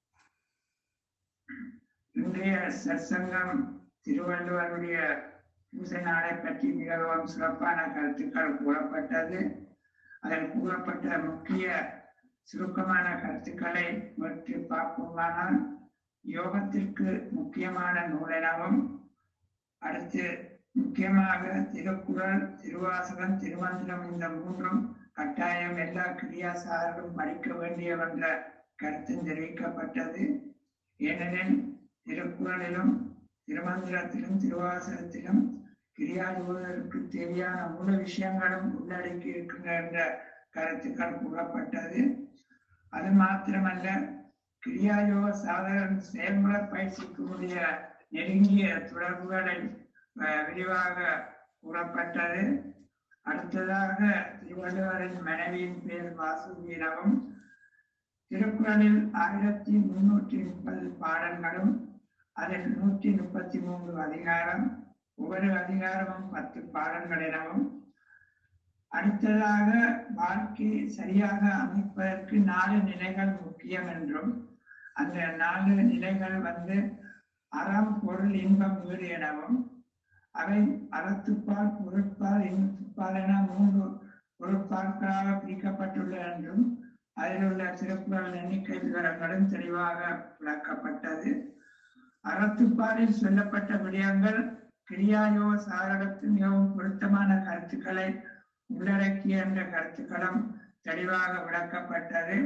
இன்றைய சற்சங்கம் திருவள்ளுவருடைய பூசை நாளை பற்றி மிகவும் சிறப்பான கருத்துக்கள் கூறப்பட்டது அதில் கூறப்பட்ட முக்கிய சுருக்கமான கருத்துக்களை பற்றி பார்ப்போமானால் யோகத்திற்கு முக்கியமான நூலெனவும் அடுத்து முக்கியமாக திருக்குறள் திருவாசகம் திருமந்திரம் இந்த மூன்றும் கட்டாயம் எல்லா கிரியாசாரரும் படிக்க வேண்டியவென்ற கருத்தும் தெரிவிக்கப்பட்டது ஏனெனில் திருக்குறளிலும் திருமந்திரத்திலும் திருவாசகத்திலும் கிரியாஜோதருக்கு தேவையான மூல விஷயங்களும் உள்ளடக்கி இருக்கின்ற என்ற கருத்துக்கள் கூறப்பட்டது அது மாத்திரமல்ல கிரியாயோக சாதகன் செயல்முறை பயிற்சிக்குரிய நெருங்கிய தொடர்புகளை அஹ், விரிவாக கூறப்பட்டது அடுத்ததாக திருவள்ளுவரின் மனைவியின் பேர் வாசுகி எனவும் திருக்குறளில் ஆயிரத்தி முன்னூற்றி முப்பது பாடல்களும் அதில் நூற்றி முப்பத்தி மூன்று அதிகாரம் ஒவ்வொரு அதிகாரமும் பத்து பாடல்கள் எனவும் அடுத்ததாக வாழ்க்கையை சரியாக அமைப்பதற்கு நாலு நிலைகள் முக்கியம் என்றும் அந்த நாலு நிலைகள் வந்து அறம் பொருள் இன்பம் வீடு எனவும் அவை அறத்துப்பால் பொருட்பால் இன்பத்துப்பால் என மூன்று பொருட்பால்களாக பிரிக்கப்பட்டுள்ள என்றும் அதில் உள்ள திருக்குறள் எண்ணிக்கை விவரங்களும் தெளிவாக விளக்கப்பட்டது அறத்துப்பாலில் சொல்லப்பட்ட விடயங்கள் கிரியாயோ சாரகத்தில் மிகவும் பொருத்தமான கருத்துக்களை உள்ளடக்கிய என்ற கருத்துக்களும் தெளிவாக விளக்கப்பட்டது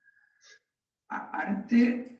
அ- அடுத்து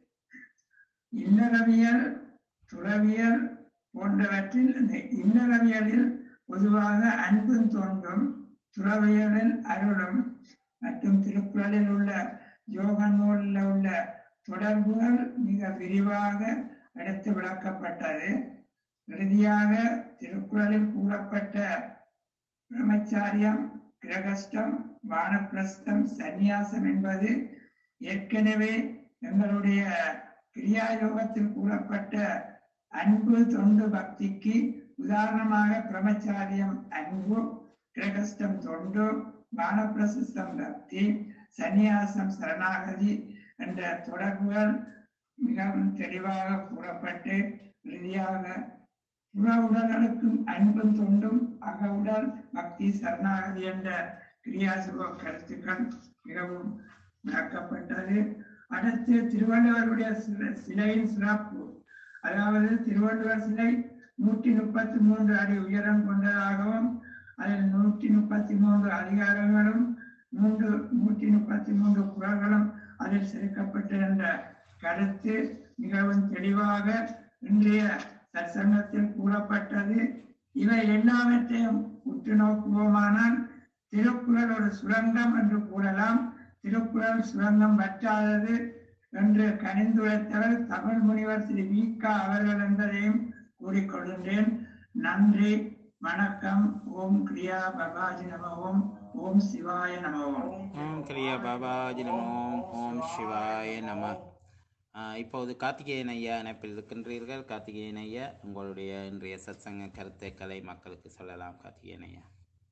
இல்லறவியல் துறவியல் போன்றவற்றில் இந்த இல்லறவியலில் பொதுவாக அன்பும் தோன்றும் துறவியலில் அருளும் மற்றும் திருக்குறளில் உள்ள யோக நூலில் உள்ள தொடர்புகள் மிக விரிவாக எடுத்து விளக்கப்பட்டது இறுதியாக திருக்குறளில் கூறப்பட்ட பிரம்மச்சாரியம் கிரகஸ்டம் வானப்பிரஸ்தம் சந்நியாசம் என்பது ஏற்கனவே எங்களுடைய கிரியாயோகத்தில் கூறப்பட்ட அன்பு தொண்டு பக்திக்கு உதாரணமாக பிரம்மச்சாரியம் அன்பு கிரகஸ்டம் தொண்டு வானப்பிரசிஸ்தம் பக்தி சந்நியாசம் சரணாகதி என்ற தொடர்புகள் மிகவும் தெளிவாக கூறப்பட்டு இறுதியாக புற உடல்களுக்கும் அன்பும் தொண்டும் அக உடல் பக்தி சரணாகதி என்ற கிரியாசுவ கருத்துக்கள் மிகவும் விளக்கப்பட்டது அடுத்து திருவள்ளுவருடைய சில- சிலையின் சிறப்பு அதாவது திருவள்ளுவர் சிலை நூற்றி முப்பத்தி மூன்று அடி உயரம் கொண்டதாகவும் அதில் நூற்றி முப்பத்தி மூன்று அதிகாரங்களும் மூன்று நூற்றி முப்பத்தி மூன்று குறள்களும் அதில் சேர்க்கப்பட்டிருந்த கருத்து மிகவும் தெளிவாக இன்றைய சற்சங்கத்தில் கூறப்பட்டது இவை எல்லாவற்றையும் உற்று நோக்குவோமானால் திருக்குறள் ஒரு சுரங்கம் என்று கூறலாம் திருக்குறள் சுரங்கம் வற்றாதது என்று கனிந்துரைத்தவர் தமிழ் முனிவர் திரு வி க அவர்கள் என்பதையும் கூறிக்கொள்கின்றேன் நன்றி வணக்கம் ஓம் கிரியா பபாஜி நம ஓம் ஓம் சிவாய நம ஓம் ஓம் கிரியா பாபாஜி நமோ ஓம் சிவாய நம ஆஹ் இப்போது கார்த்திகேயன் ஐயா இணைப்பில் இருக்கின்றீர்கள் கார்த்திகேயன் ஐயா உங்களுடைய இன்றைய சத்சங்க கருத்துக்களை மக்களுக்கு சொல்லலாம் கார்த்திகேயன் ஐயா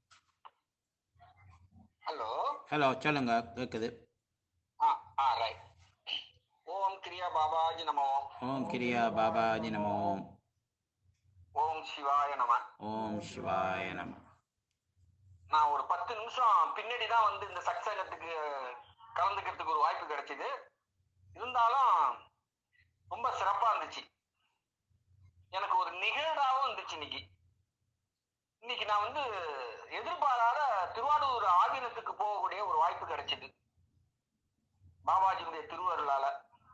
ஹலோ ஹலோ சொல்லுங்க கேட்குது ஆ ஆ ரைட் ஓம் கிரியா பாபாஜி நமோ ஓம் கிரியா பாபாஜி நமோ ஓம் சிவாய நம ஓம் சிவாய நம நான் ஒரு பத்து நிமிஷம் பின்னாடி தான் வந்து இந்த சத்சங்கத்துக்கு கலந்துக்கிறதுக்கு ஒரு வாய்ப்பு கிடைச்சது இருந்தாலும் ரொம்ப சிறப்பா இருந்துச்சு எனக்கு ஒரு நிகழ்வாகவும் இருந்துச்சு இன்னைக்கு இன்னைக்கு நான் வந்து எதிர்பாராத திருவாரூர் ஆதீனத்துக்கு போகக்கூடிய ஒரு வாய்ப்பு கிடைச்சது பாபாஜியுடைய திருவருளால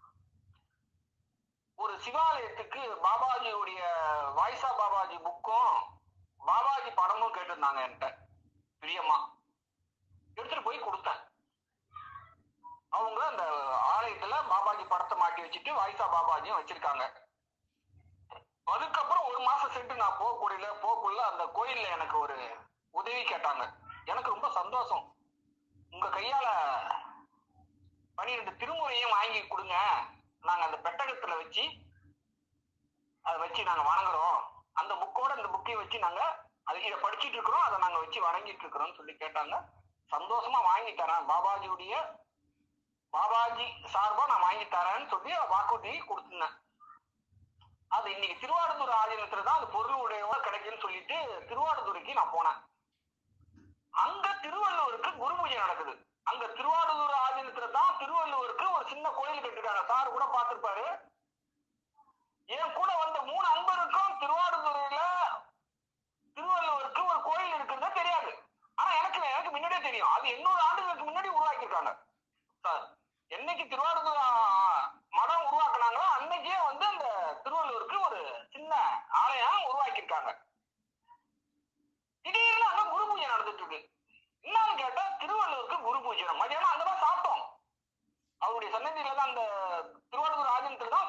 ஒரு சிவாலயத்துக்கு பாபாஜியுடைய வாய்ஸா பாபாஜி புக்கும் பாபாஜி படமும் கேட்டிருந்தாங்க என்கிட்ட பிரியமா எடுத்துட்டு போய் கொடுத்தேன் அவங்க அந்த ஆலயத்துல பாபாஜி படத்தை மாட்டி வச்சுட்டு வாய்ஸா பாபாஜியும் வச்சிருக்காங்க அதுக்கப்புறம் ஒரு மாசம் சென்று நான் போகக்கூடியல போகக்குள்ள அந்த கோயில்ல எனக்கு ஒரு உதவி கேட்டாங்க எனக்கு ரொம்ப சந்தோஷம் உங்க கையால பன்னிரெண்டு திருமுறையும் வாங்கி கொடுங்க நாங்க அந்த பெட்டகத்துல வச்சு அதை வச்சு நாங்க வணங்குறோம் அந்த புக்கோட இந்த புக்கையும் வச்சு நாங்க அது இதை படிச்சிட்டு இருக்கிறோம் அதை நாங்க வச்சு வணங்கிட்டு இருக்கிறோம்னு சொல்லி கேட்டாங்க சந்தோஷமா வாங்கி தரேன் பாபாஜியுடைய பாபாஜி சார்பா நான் வாங்கி தரேன்னு சொல்லி வாக்குறுதி கொடுத்துருந்தேன் அது இன்னைக்கு திருவாரூர் ஆதீனத்துல தான் அந்த பொருள் உடையவா கிடைக்குன்னு சொல்லிட்டு திருவாரூருக்கு நான் போனேன் அங்க திருவள்ளுவருக்கு குரு பூஜை நடக்குது அங்க திருவாரூர் ஆதீனத்துல தான் திருவள்ளுவருக்கு ஒரு சின்ன கோயில் கட்டிருக்காங்க சார் கூட பார்த்திருப்பாரு என் கூட வந்த மூணு அன்பருக்கும் திருவாரூர்ல திருவள்ளுவருக்கு ஒரு கோயில் இருக்குன்னு தெரியாது ஆனா எனக்கு எனக்கு முன்னாடியே தெரியும் அது எண்ணூறு ஆண்டுகளுக்கு முன்னாடி உருவாக்கியிருக்காங்க சார் என்னைக்கு திருவாரூர் ஆ, மடம் உருவாக்குனாங்களோ அன்னைக்கே வந்து அந்த திருவள்ளுவருக்கு ஒரு சின்ன ஆலயம் உருவாக்கியிருக்காங்க திடீர்னு அங்க குரு பூஜை நடந்துட்டு இருக்கு என்னன்னு கேட்டா திருவள்ளுவருக்கு குரு பூஜை மதியானம் அங்கதான் சாப்பிட்டோம் அவருடைய சன்னதியில தான் அந்த திரு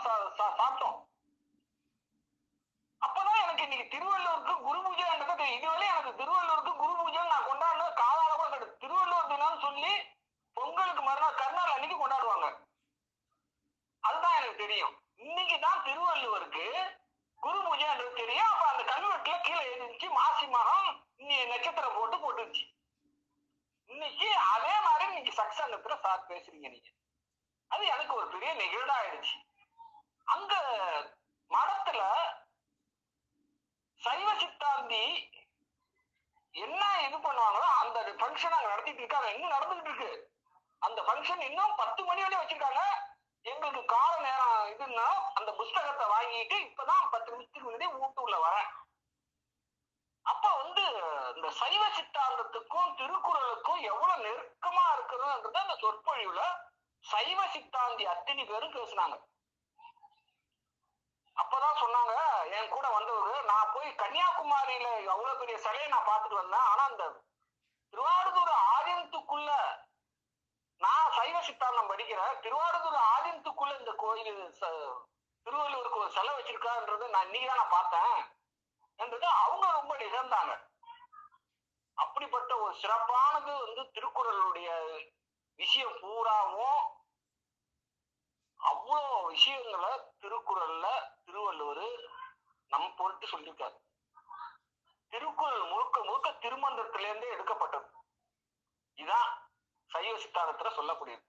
சா- சா- சாப்பிட்டோம் அப்பதான் எனக்கு இன்னைக்கு திருவள்ளுவருக்கு குரு பூஜைன்றது தெரியும். இதுவரை எனக்கு திருவள்ளுவருக்கு குரு பூஜை நான் கொண்டாடுறது காலால கூட கிடையாது திருவள்ளுவர் தினம்னு சொல்லி பொங்கலுக்கு மறுநாள் கருநாள் அன்னைக்கு கொண்டாடுவாங்க அதுதான் எனக்கு தெரியும் இன்னைக்கு தான் திருவள்ளுவருக்கு குரு பூஜைன்றது தெரியும் அப்ப அந்த கல்வெட்டுல கீழே எழுதிச்சு மாசி மகம் இன்னி நட்சத்திரம் போட்டு போட்டுருச்சு இன்னைக்கு அதே மாதிரி இன்னைக்கு சக்சங்கத்துல சார் பேசுறீங்க நீங்க அது எனக்கு ஒரு பெரிய நிகழ்வாயிடுச்சு அங்க மடத்துல சைவ சித்தாந்தி என்ன இது பண்ணுவாங்களோ அந்த ஃபங்க்ஷன் அங்க நடத்திட்டு இருக்காங்க இன்னும் நடந்துகிட்டு இருக்கு அந்த ஃபங்க்ஷன் இன்னும் பத்து மணி வரையும் வச்சிருக்காங்க எங்களுக்கு கால நேரம் இதுன்னா அந்த புஸ்தகத்தை வாங்கிட்டு இப்பதான் பத்து நிமிஷத்துக்கு முன்னாடி வீட்டுக்குள்ள வரேன் அப்ப வந்து இந்த சைவ சித்தாந்தத்துக்கும் திருக்குறளுக்கும் எவ்வளவு நெருக்கமா இருக்குதுன்றது அந்த சொற்பொழிவுல சைவ சித்தாந்தி அத்தனை பேரும் பேசுனாங்க அப்பதான் சொன்னாங்க என் கூட வந்தவரு நான் போய் கன்னியாகுமரியில அவ்வளவு பெரிய சிலையை நான் பார்த்துட்டு வந்தேன் ஆனா அந்த திருவாரூர் ஆதீனத்துக்குள்ள நான் சைவ சித்தாந்தம் படிக்கிறேன் திருவாரூர் ஆதீனத்துக்குள்ள இந்த கோயில் ச- திருவள்ளுவருக்கு ஒரு சிலை வச்சிருக்கான்றது நான் இன்னைக்கு தான் நான் பார்த்தேன் என்றது அவங்க ரொம்ப நிகழ்ந்தாங்க அப்படிப்பட்ட ஒரு சிறப்பானது வந்து திருக்குறளுடைய விஷயம் பூராவும் அவ்வளோ விஷயங்களை திருக்குறள்ல திருவள்ளுவர் நம் பொருட்டு சொல்லியிருக்காரு திருக்குறள் முழுக்க முழுக்க திருமந்திரத்திலிருந்தே எடுக்கப்பட்டது இதான் சைவ சித்தாந்தத்துல சொல்லக்கூடியது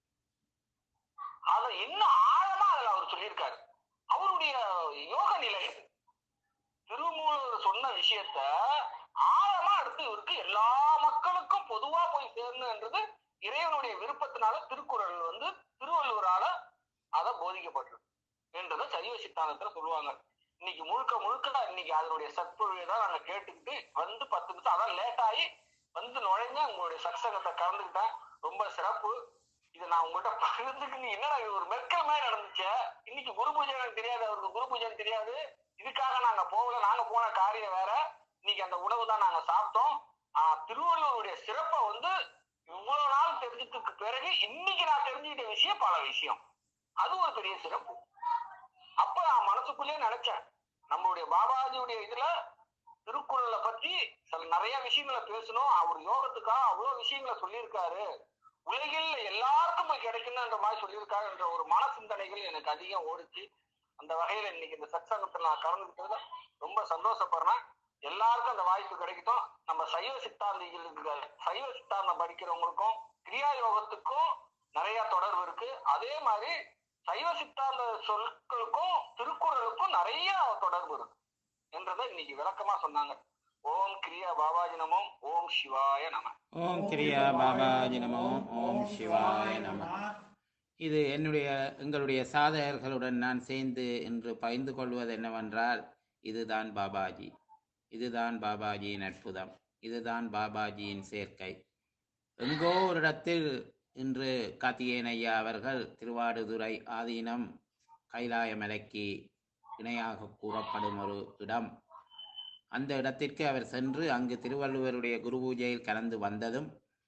அத இன்னும் ஆழமா அதுல அவர் சொல்லியிருக்காரு அவருடைய யோக நிலை அது. திருமூலர் சொன்ன விஷயத்த ஆழமா எடுத்து இவருக்கு எல்லா மக்களுக்கும் பொதுவா போய் சேரணுன்றது இறைவனுடைய விருப்பத்தினால திருக்குறள் வந்து திருவள்ளுவரால அதை போதிக்கப்பட்டது என்றதை சைவ சித்தாந்தத்துல சொல்லுவாங்க இன்னைக்கு முழுக்க முழுக்க இன்னைக்கு அதனுடைய சற்பொழிவை தான் நாங்க கேட்டுக்கிட்டு வந்து பத்து நிமிஷம் அதான் லேட் ஆகி வந்து நுழைஞ்ச உங்களுடைய சக்சங்கத்தை கலந்துக்கிட்டேன் ரொம்ப சிறப்பு இதை நான் உங்கள்கிட்ட பகிர்ந்துக்கு நீ என்னடா இது ஒரு மெர்க்கல் மாதிரி நடந்துச்சே இன்னைக்கு குரு பூஜை எனக்கு தெரியாது அவருக்கு குரு பூஜைன்னு தெரியாது இதுக்காக நாங்க போகல நாங்க போன காரியம் வேற இன்னைக்கு அந்த உணவு தான் நாங்க சாப்பிட்டோம் ஆஹ் திருவள்ளுவருடைய சிறப்பை வந்து இவ்வளவு நாள் தெரிஞ்சதுக்கு பிறகு இன்னைக்கு நான் தெரிஞ்சுக்கிட்ட விஷயம் பல விஷயம் அது ஒரு பெரிய சிறப்பு அப்ப நான் மனசுக்குள்ளேயே நினைச்சேன் நம்மளுடைய பாபாஜியுடைய இதுல திருக்குறளை பத்தி சில நிறைய விஷயங்களை பேசணும் அவர் யோகத்துக்காக அவ்வளவு விஷயங்களை சொல்லியிருக்காரு உலகில் எல்லாருக்கும் போய் கிடைக்கணும்ன்ற மாதிரி சொல்லியிருக்காரு என்ற ஒரு மன சிந்தனைகள் எனக்கு அதிகம் ஓடிச்சு அந்த வகையில இன்னைக்கு இந்த சத்சங்கத்துல நான் கலந்துக்கிட்டதுல ரொம்ப சந்தோஷப்படுறேன் எல்லாருக்கும் அந்த வாய்ப்பு கிடைக்கட்டும் நம்ம சைவ சித்தாந்திகளுக்கு சைவ சித்தாந்தம் படிக்கிறவங்களுக்கும் கிரியா யோகத்துக்கும் நிறைய தொடர்பு இருக்கு அதே மாதிரி சைவ சித்தாந்த சொற்களுக்கும் திருக்குறளுக்கும் நிறைய தொடர்பு இருக்கு என்றதை இன்னைக்கு விளக்கமா சொன்னாங்க ஓம் கிரியா பாபாஜி நமோம் ஓம் சிவாய நம ஓம் கிரியா பாபாஜி நமோ ஓம் சிவாய நம இது என்னுடைய எங்களுடைய சாதகர்களுடன் நான் சேர்ந்து என்று பகிர்ந்து கொள்வது என்னவென்றால் இதுதான் பாபாஜி இதுதான் பாபாஜியின் அற்புதம் இதுதான் பாபாஜியின் சேர்க்கை எங்கோ ஒரு இடத்தில் இன்று கார்த்திகேயன் ஐயா அவர்கள் திருவாடுதுறை ஆதீனம் கைலாய மலைக்கு இணையாக கூறப்படும் ஒரு இடம் அந்த இடத்திற்கு அவர் சென்று அங்கு திருவள்ளுவருடைய குரு பூஜையில் கலந்து வந்ததும்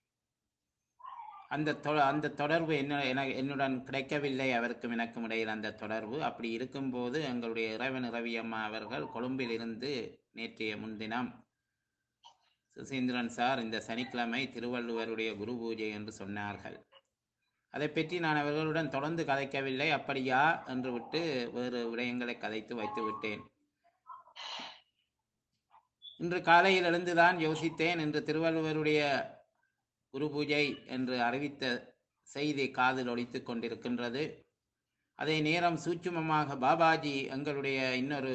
அந்த தொ அந்த தொடர்பு என்ன என என்னுடன் கிடைக்கவில்லை அவருக்கும் எனக்கும் இடையில் அந்த தொடர்பு அப்படி இருக்கும்போது எங்களுடைய இறைவன் இரவியம்மா அவர்கள் கொழும்பில் இருந்து நேற்றைய முன்தினம் சுசீந்திரன் சார் இந்த சனிக்கிழமை திருவள்ளுவருடைய குரு பூஜை என்று சொன்னார்கள் அதை பற்றி நான் அவர்களுடன் தொடர்ந்து கதைக்கவில்லை அப்படியா என்று விட்டு வேறு விடயங்களை கதைத்து வைத்து விட்டேன் இன்று காலையில் எழுந்துதான் யோசித்தேன் இன்று திருவள்ளுவருடைய குரு பூஜை என்று அறிவித்த செய்தி காதில் ஒலித்துக் கொண்டிருக்கின்றது அதே நேரம் சூட்சுமமாக பாபாஜி எங்களுடைய இன்னொரு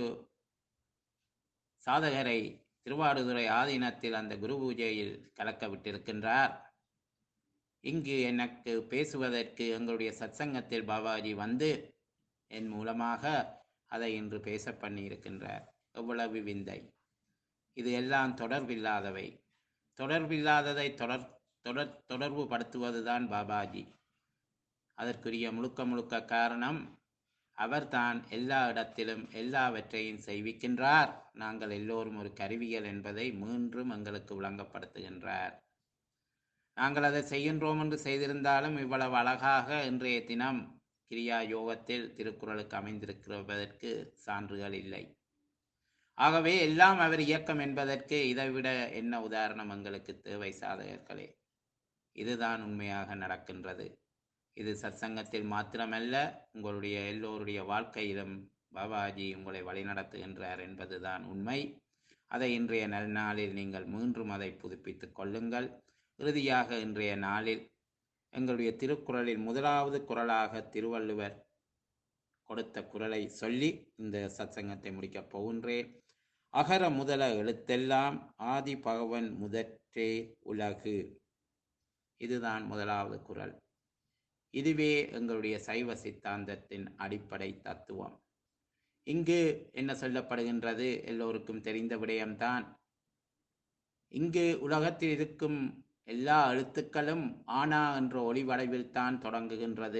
சாதகரை திருவாடுதுறை ஆதீனத்தில் அந்த குரு பூஜையில் கலக்க விட்டிருக்கின்றார் இங்கு எனக்கு பேசுவதற்கு எங்களுடைய சத்சங்கத்தில் பாபாஜி வந்து என் மூலமாக அதை இன்று பேச பண்ணியிருக்கின்றார் எவ்வளவு விந்தை இது எல்லாம் தொடர்பில்லாதவை தொடர்பில்லாததை தொடர் தொடர் தொடர்பு படுத்துவதுதான் பாபாஜி அதற்குரிய முழுக்க முழுக்க காரணம் அவர்தான் எல்லா இடத்திலும் எல்லாவற்றையும் செய்விக்கின்றார் நாங்கள் எல்லோரும் ஒரு கருவிகள் என்பதை மீண்டும் எங்களுக்கு விளங்கப்படுத்துகின்றார் நாங்கள் அதை செய்கின்றோம் என்று செய்திருந்தாலும் இவ்வளவு அழகாக இன்றைய தினம் கிரியா யோகத்தில் திருக்குறளுக்கு அமைந்திருக்கிறதற்கு சான்றுகள் இல்லை ஆகவே எல்லாம் அவர் இயக்கம் என்பதற்கு இதைவிட என்ன உதாரணம் எங்களுக்கு தேவை சாதகர்களே இதுதான் உண்மையாக நடக்கின்றது இது சத்சங்கத்தில் மாத்திரமல்ல உங்களுடைய எல்லோருடைய வாழ்க்கையிலும் பாபாஜி உங்களை வழிநடத்துகின்றார் என்பதுதான் உண்மை அதை இன்றைய நல்நாளில் நீங்கள் மீண்டும் அதை புதுப்பித்துக் கொள்ளுங்கள் இறுதியாக இன்றைய நாளில் எங்களுடைய திருக்குறளில் முதலாவது குறளாக திருவள்ளுவர் கொடுத்த குறளை சொல்லி இந்த சத்சங்கத்தை முடிக்கப் போகின்றேன் அகர முதல எழுத்தெல்லாம் ஆதி பகவன் முதற்றே உலகு இதுதான் முதலாவது குறள் இதுவே எங்களுடைய சைவ சித்தாந்தத்தின் அடிப்படை தத்துவம் இங்கு என்ன சொல்லப்படுகின்றது எல்லோருக்கும் தெரிந்த விடயம்தான் இங்கு உலகத்தில் இருக்கும் எல்லா எழுத்துக்களும் ஆனா என்ற ஒளி வடிவில் தான் தொடங்குகின்றது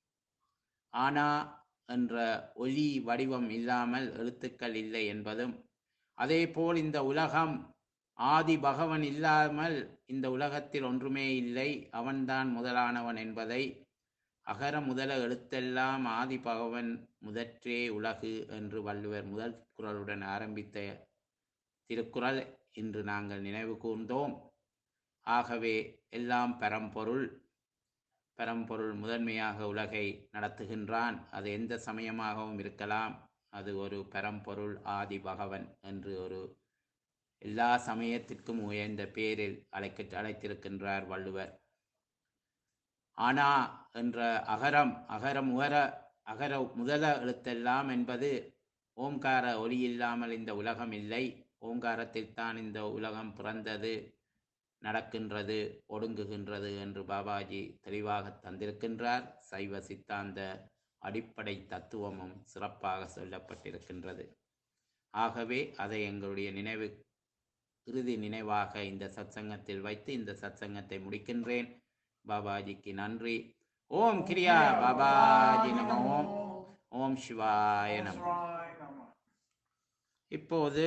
ஆனா என்ற ஒலி வடிவம் இல்லாமல் எழுத்துக்கள் இல்லை என்பதும் அதேபோல் இந்த உலகம் ஆதி பகவன் இல்லாமல் இந்த உலகத்தில் ஒன்றுமே இல்லை அவன்தான் முதலானவன் என்பதை அகர முதல எழுத்தெல்லாம் ஆதி பகவன் முதற்றே உலகு என்று வள்ளுவர் முதல் குரலுடன் ஆரம்பித்த திருக்குறள் இன்று நாங்கள் நினைவு கூர்ந்தோம் ஆகவே எல்லாம் பரம்பொருள் பரம்பொருள் முதன்மையாக உலகை நடத்துகின்றான் அது எந்த சமயமாகவும் இருக்கலாம் அது ஒரு பரம்பொருள் ஆதி பகவன் என்று ஒரு எல்லா சமயத்திற்கும் உயர்ந்த பேரில் அழைக்க அழைத்திருக்கின்றார் வள்ளுவர் ஆனா என்ற அகரம் அகரம் உகர அகர முதல எழுத்தெல்லாம் என்பது ஓம்கார ஒளி இல்லாமல் இந்த உலகம் இல்லை ஓங்காரத்தில் தான் இந்த உலகம் பிறந்தது நடக்கின்றது ஒடுங்குகின்றது என்று பாபாஜி தெளிவாக தந்திருக்கின்றார் சைவ சித்தாந்த அடிப்படை தத்துவமும் சிறப்பாக சொல்லப்பட்டிருக்கின்றது ஆகவே அதை எங்களுடைய நினைவு இறுதி நினைவாக இந்த சத்சங்கத்தில் வைத்து இந்த சத்சங்கத்தை முடிக்கின்றேன் பாபாஜிக்கு நன்றி ஓம் கிரியா பாபாஜி நம ஓம் ஓம் சிவாய நம சிவாய நம இப்போது